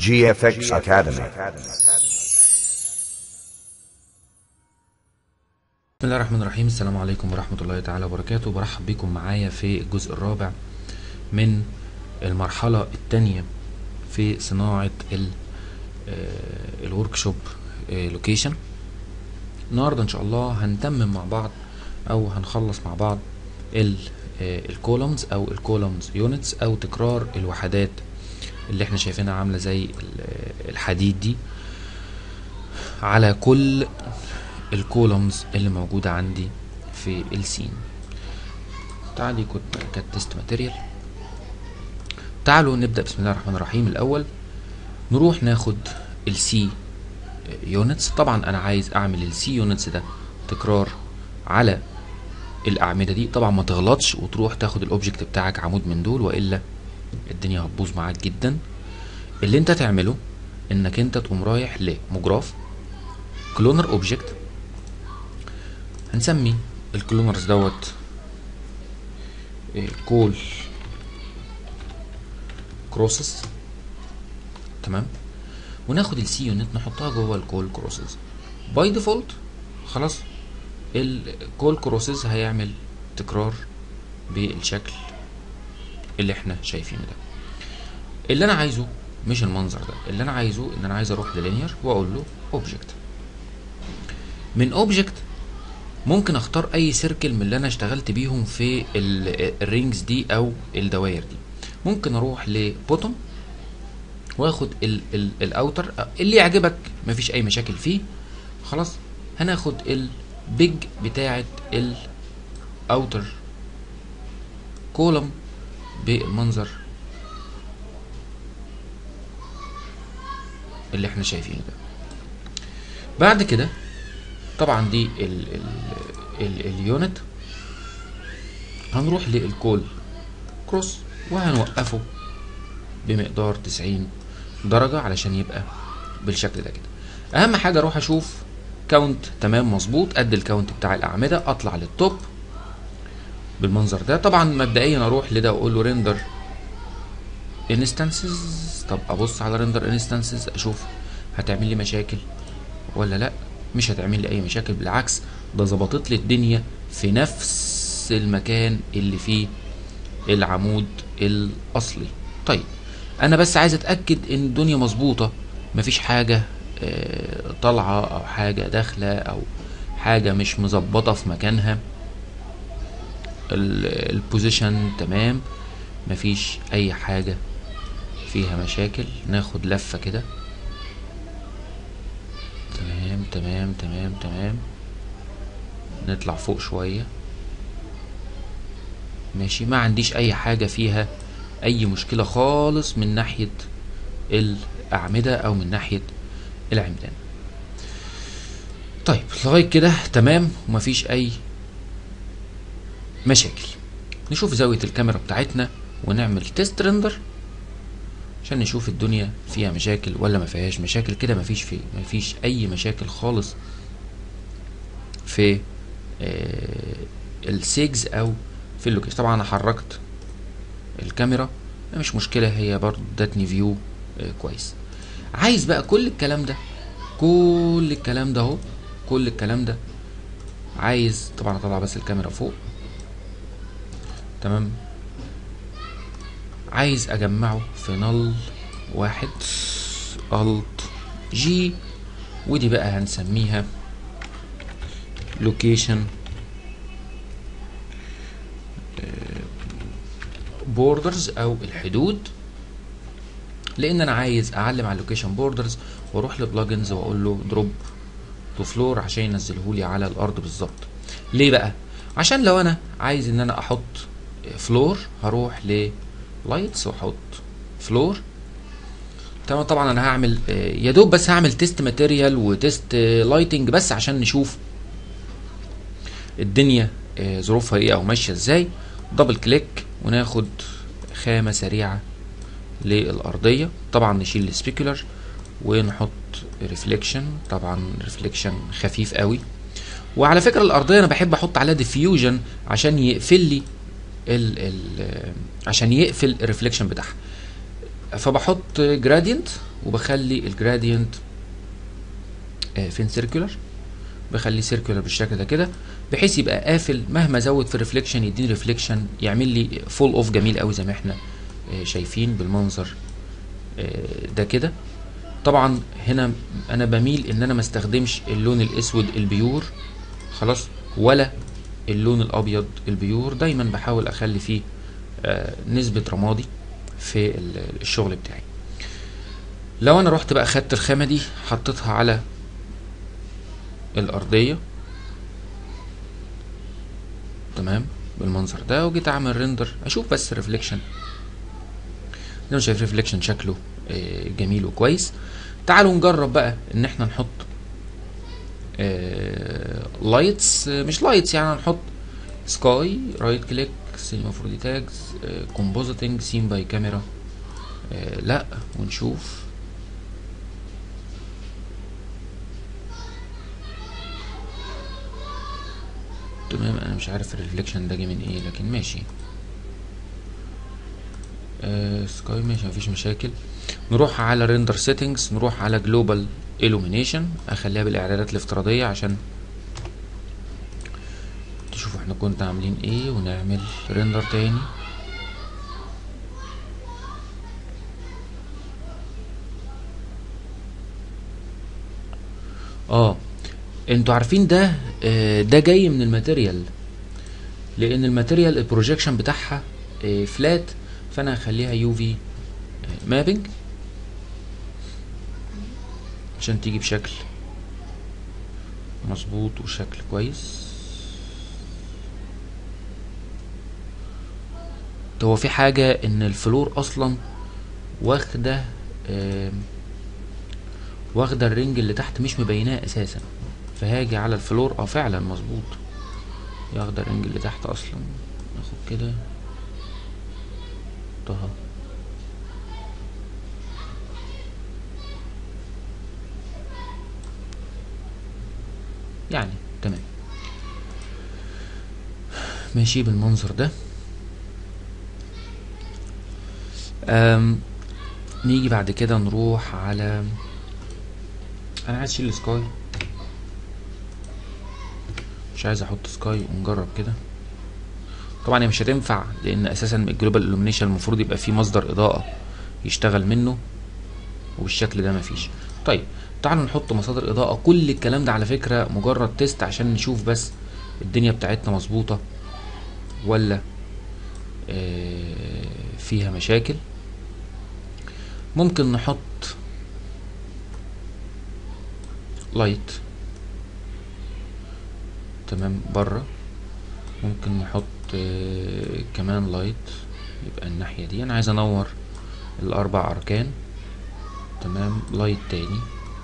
GFX Academy. بسم الله الرحمن الرحيم السلام عليكم ورحمة الله تعالى وبركاته برحب بكم معايا في الجزء الرابع من المرحلة الثانية في صناعة الورك شوب لوكيشن النهاردة ان شاء الله هنتمم مع بعض او هنخلص مع بعض الكولومز او الكولومز يونتس او تكرار الوحدات اللي احنا شايفينها عاملة زي ال- الحديد دي على كل الكولومز اللي موجودة عندي في السين تعالي كنت كانت تيست ماتيريال تعالوا نبدأ بسم الله الرحمن الرحيم الأول نروح ناخد السي يونتس طبعا أنا عايز أعمل السي يونتس ده تكرار على الأعمدة دي طبعا ما تغلطش وتروح تاخد الأوبجكت بتاعك عمود من دول وإلا الدنيا هتبوظ معاك جدا اللي انت تعمله انك انت تقوم رايح لمجراف كلونر اوبجكت هنسمي الكلونرز دوت كول كروسس تمام وناخد السي يونت نحطها جوه الكول كروسز باي ديفولت خلاص الكول كروسز هيعمل تكرار بالشكل اللي احنا شايفينه ده اللي انا عايزه مش المنظر ده اللي انا عايزه ان انا عايز اروح للينير واقول له اوبجكت من اوبجكت ممكن اختار اي سيركل من اللي انا اشتغلت بيهم في الرينجز دي او الدوائر دي ممكن اروح لبوتوم واخد الاوتر اللي يعجبك مفيش اي مشاكل فيه خلاص هناخد البيج بتاعه الاوتر كولوم بالمنظر اللي احنا شايفينه ده بعد كده طبعا دي ال ال ال اليونت هنروح للكول كروس وهنوقفه بمقدار 90 درجة علشان يبقى بالشكل ده كده اهم حاجة اروح اشوف كاونت تمام مظبوط قد الكاونت بتاع الاعمدة اطلع للتوب بالمنظر ده طبعا مبدئيا اروح لده واقول له ريندر انستنسز طب ابص على ريندر انستنسز اشوف هتعمل لي مشاكل ولا لا مش هتعمل لي اي مشاكل بالعكس ده ظبطت لي الدنيا في نفس المكان اللي فيه العمود الاصلي طيب انا بس عايز اتاكد ان الدنيا مظبوطه مفيش حاجه آه، طالعه او حاجه داخله او حاجه مش مظبطه في مكانها البوزيشن تمام مفيش اي حاجه فيها مشاكل ناخد لفه كده تمام تمام تمام تمام نطلع فوق شويه ماشي ما عنديش اي حاجه فيها اي مشكله خالص من ناحيه الاعمده او من ناحيه العمدان طيب لغايه كده تمام ومفيش اي مشاكل نشوف زاويه الكاميرا بتاعتنا ونعمل تيست ريندر عشان نشوف الدنيا فيها مشاكل ولا ما فيهاش مشاكل كده مفيش في مفيش اي مشاكل خالص في آه السيجز او في اللوكيشن طبعا انا حركت الكاميرا مش مشكلة هي برضو ادتني فيو آه كويس عايز بقى كل الكلام ده كل الكلام ده اهو كل الكلام ده عايز طبعا اطلع بس الكاميرا فوق تمام عايز اجمعه في نل واحد الت جي ودي بقى هنسميها لوكيشن بوردرز او الحدود لان انا عايز اعلم على اللوكيشن بوردرز واروح لبلجنز واقول له دروب تو فلور عشان ينزله لي على الارض بالظبط ليه بقى عشان لو انا عايز ان انا احط فلور هروح ل لايتس واحط فلور تمام طبعا انا هعمل يا دوب بس هعمل تيست ماتيريال وتيست لايتنج بس عشان نشوف الدنيا ظروفها ايه او ماشيه ازاي دبل كليك وناخد خامه سريعه للارضيه طبعا نشيل السبيكولر ونحط ريفليكشن طبعا ريفليكشن خفيف قوي وعلى فكره الارضيه انا بحب احط عليها ديفيوجن عشان يقفل لي ال ال عشان يقفل الريفليكشن بتاعها فبحط جرادينت وبخلي الجرادينت فين سيركولار بخليه سيركولار بالشكل ده كده بحيث يبقى قافل مهما ازود في الريفليكشن يديني ريفليكشن يعمل لي فول اوف جميل قوي زي ما احنا آه، شايفين بالمنظر آه، ده كده طبعا هنا انا بميل ان انا ما استخدمش اللون الاسود البيور خلاص ولا اللون الابيض البيور دايما بحاول اخلي فيه آه، نسبة رمادي في ال- الشغل بتاعي لو انا رحت بقى خدت الخامة دي حطيتها على الارضية تمام بالمنظر ده وجيت اعمل ريندر اشوف بس ريفليكشن زي ما شايف ريفليكشن شكله آه، جميل وكويس تعالوا نجرب بقى ان احنا نحط لايتس مش لايتس يعني هنحط سكاي رايت كليك سينما 4 دي تاجز كومبوزيتنج سين باي كاميرا لا ونشوف تمام انا مش عارف الريفليكشن ده جه من ايه لكن ماشي آه سكاي ماشي مفيش مشاكل نروح على ريندر سيتنجز نروح على جلوبال illumination اخليها بالاعدادات الافتراضيه عشان تشوفوا احنا كنا عاملين ايه ونعمل ريندر تاني اه انتوا عارفين ده آه، ده جاي من الماتيريال لان الماتيريال البروجيكشن بتاعها فلات فانا هخليها يو في مابنج عشان تيجي بشكل مظبوط وشكل كويس هو في حاجة ان الفلور اصلا واخدة آم، واخدة الرنج اللي تحت مش مبيناه اساسا فهاجي على الفلور اه فعلا مظبوط واخدة الرنج اللي تحت اصلا ناخد كده طه يعني تمام ماشي بالمنظر ده أم نيجي بعد كده نروح على انا عايز اشيل سكاي مش عايز احط سكاي ونجرب كده طبعا هي مش هتنفع لان اساسا الجلوبال illumination المفروض يبقى فيه مصدر اضاءة يشتغل منه وبالشكل ده مفيش طيب تعالوا نحط مصادر اضاءة كل الكلام ده على فكرة مجرد تيست عشان نشوف بس الدنيا بتاعتنا مظبوطة ولا آه، فيها مشاكل ممكن نحط لايت تمام بره ممكن نحط آه، كمان لايت يبقى الناحية دي انا عايز انور الاربع اركان تمام لايت تاني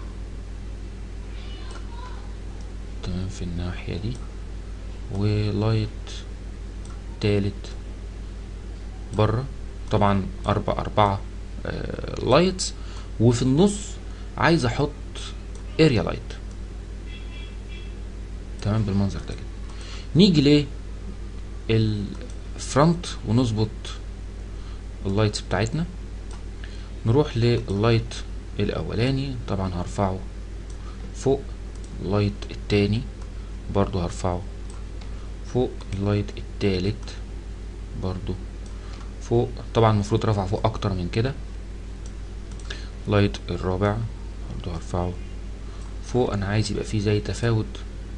تمام في الناحية دي ولايت تالت بره طبعا اربع اربعة آه لايتس وفي النص عايز احط اريا لايت تمام بالمنظر ده كده نيجي ليه الفرونت ونظبط اللايتس بتاعتنا نروح لللايت الاولاني طبعا هرفعه فوق اللايت التاني برضو هرفعه فوق اللايت التالت برضو فوق طبعا المفروض رفع فوق اكتر من كده لايت الرابع برضو هرفعه فوق انا عايز يبقى فيه زي تفاوت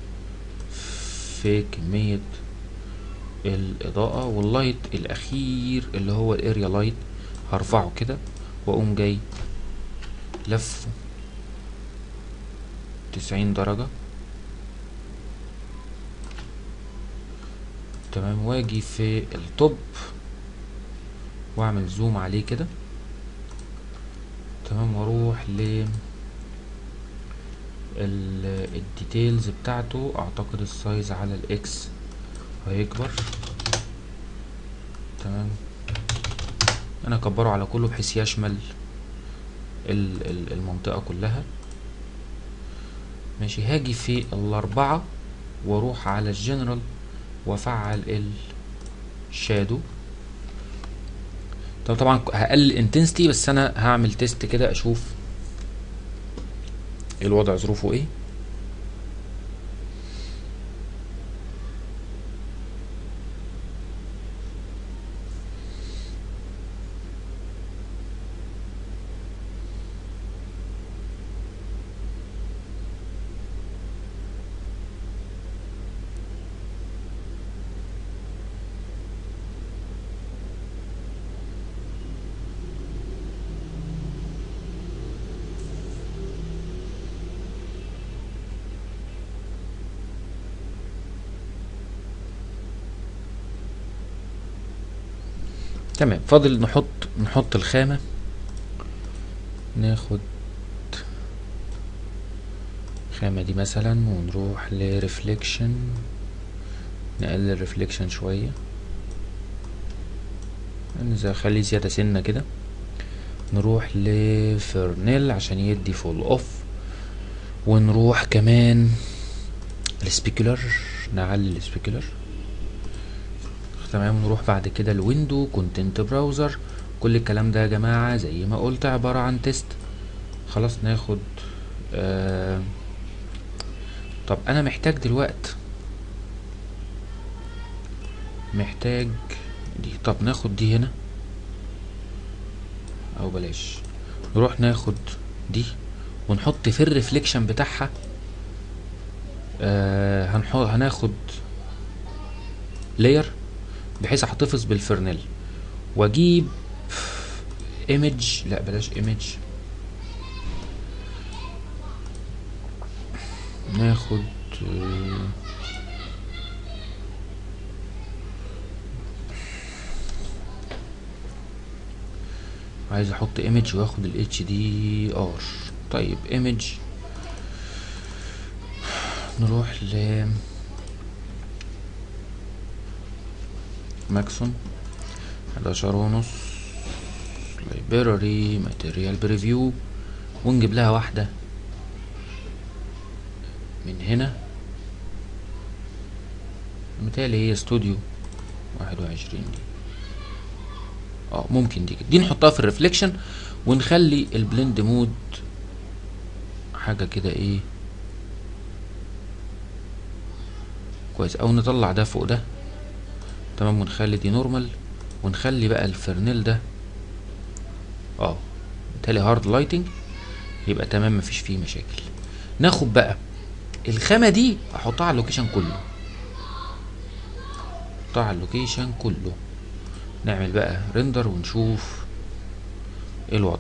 في كمية الإضاءة واللايت الأخير اللي هو الاريا لايت هرفعه كده وأقوم جاي لفه تسعين درجة تمام واجي في التوب واعمل زوم عليه كده تمام واروح ل ال- الديتيلز بتاعته اعتقد السايز على الاكس هيكبر تمام انا اكبره على كله بحيث يشمل ال- ال- المنطقة كلها ماشي هاجي في الاربعة واروح على الجنرال وافعل الشادو طب طبعا هقلل انتنسيتي بس انا هعمل تيست كده اشوف الوضع ظروفه ايه تمام فاضل نحط نحط الخامة ناخد الخامة دي مثلا ونروح لريفليكشن نقلل ريفليكشن شوية نزل- خليه زيادة سنة كده نروح لفرنيل عشان يدي فول اوف ونروح كمان السبيكولر نعلي السبيكولر تمام نروح بعد كده الويندو كونتنت براوزر كل الكلام ده يا جماعة زي ما قلت عبارة عن تيست خلاص ناخد آه طب انا محتاج دلوقت محتاج دي طب ناخد دي هنا او بلاش نروح ناخد دي ونحط في الريفليكشن بتاعها آه هنحط هناخد لاير بحيث احتفظ بالفرنيل واجيب ايمج لا بلاش ايمج ناخد آه، عايز احط ايمج واخد ال اتش دي ار طيب ايمج نروح ل ماكسون 11 ونص لايبراري ماتيريال بريفيو ونجيب لها واحدة من هنا متهيألي هي استوديو واحد وعشرين دي اه ممكن دي كده دي نحطها في الريفليكشن ونخلي البلند مود حاجة كده ايه كويس او نطلع ده فوق ده تمام ونخلي دي نورمال ونخلي بقى الفرنيل ده اه بالتالي هارد لايتنج يبقى تمام مفيش فيه مشاكل ناخد بقى الخامة دي احطها على اللوكيشن كله احطها على اللوكيشن كله نعمل بقى ريندر ونشوف ايه الوضع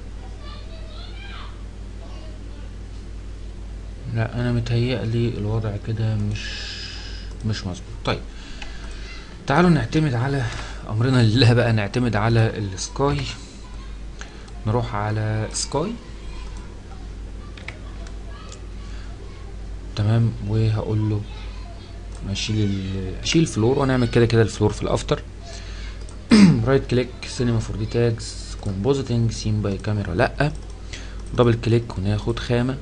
لا انا متهيألي الوضع كده مش مش مظبوط طيب تعالوا نعتمد على امرنا لله بقى نعتمد على السكاي نروح على سكاي تمام وهقول له اشيل ال- اشيل الفلور ونعمل كده كده الفلور في الافتر رايت كليك سينما فور دي تاجز كومبوزيتنج سين باي كاميرا لا دبل كليك وناخد خامة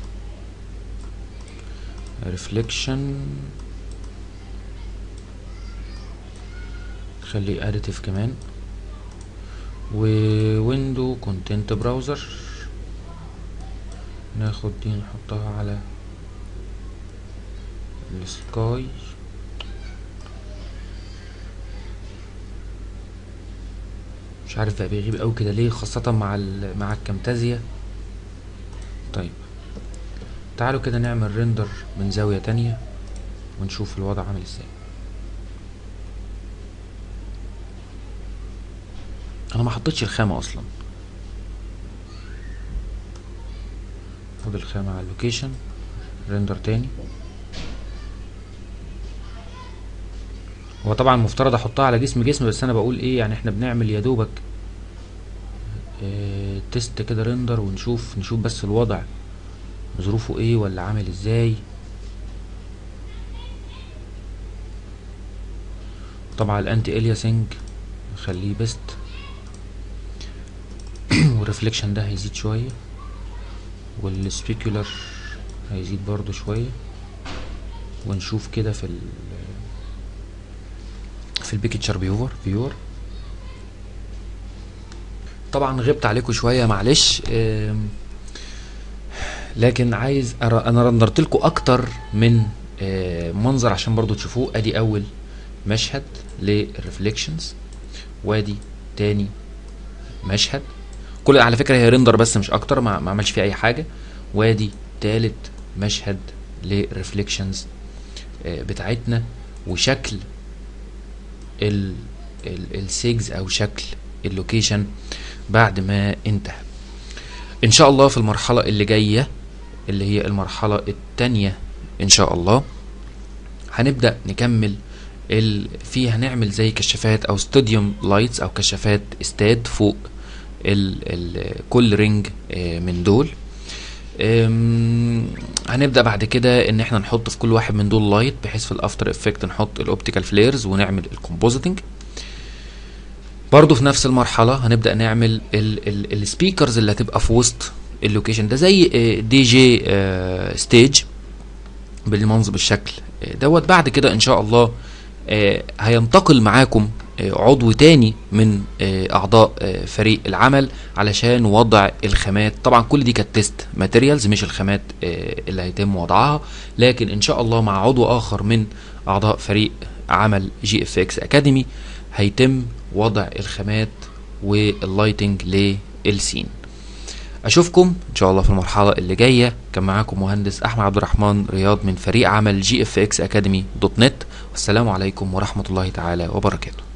ريفليكشن خليه اديتيف كمان وويندو كونتنت براوزر ناخد دي نحطها على السكاي مش عارف بقى بيغيب قوي كده ليه خاصة مع ال مع الكامتازيا طيب تعالوا كده نعمل ريندر من زاوية تانية ونشوف الوضع عامل ازاي انا ما حطيتش الخامة اصلا خد الخامة على اللوكيشن ريندر تاني هو طبعا المفترض احطها على جسم جسم بس انا بقول ايه يعني احنا بنعمل يا دوبك اه تيست كده ريندر ونشوف نشوف بس الوضع ظروفه ايه ولا عامل ازاي طبعا الانتي الياسنج نخليه بيست والريفليكشن ده هيزيد شويه والسبيكولر هيزيد برضو شويه ونشوف كده في ال في البيكتشر فيور فيور طبعا غبت عليكم شويه معلش آم، لكن عايز أرى انا رندرت لكم اكتر من آه، منظر عشان برضو تشوفوه ادي اول مشهد للريفليكشنز وادي تاني مشهد كل على فكره هي ريندر بس مش اكتر ما, ما عملش فيه اي حاجه وادي تالت مشهد للريفليكشنز بتاعتنا وشكل ال ال السيجز او شكل اللوكيشن بعد ما انتهى ان شاء الله في المرحله اللي جايه اللي هي المرحله التانية ان شاء الله هنبدا نكمل ال... في هنعمل زي كشافات او ستوديوم لايتس او كشافات استاد فوق ال... ال... كل رينج آه، من دول أم، هنبدا بعد كده ان احنا نحط في كل واحد من دول لايت بحيث في الافتر افكت نحط الاوبتيكال فليرز ونعمل الكومبوزيتنج برضو في نفس المرحله هنبدا نعمل السبيكرز اللي هتبقى في وسط اللوكيشن ده زي دي جي ستيج بالمنظر بالشكل آه، دوت بعد كده ان شاء الله آه، هينتقل معاكم آه، عضو تاني من آه، اعضاء آه، فريق العمل علشان وضع الخامات طبعا كل دي كانت تيست ماتيريالز مش الخامات آه، اللي هيتم وضعها لكن ان شاء الله مع عضو اخر من اعضاء فريق عمل جي اف اكس اكاديمي هيتم وضع الخامات واللايتنج للسين اشوفكم ان شاء الله في المرحله اللي جايه كان معاكم مهندس احمد عبد الرحمن رياض من فريق عمل جي اف اكس اكاديمي دوت نت والسلام عليكم ورحمه الله تعالى وبركاته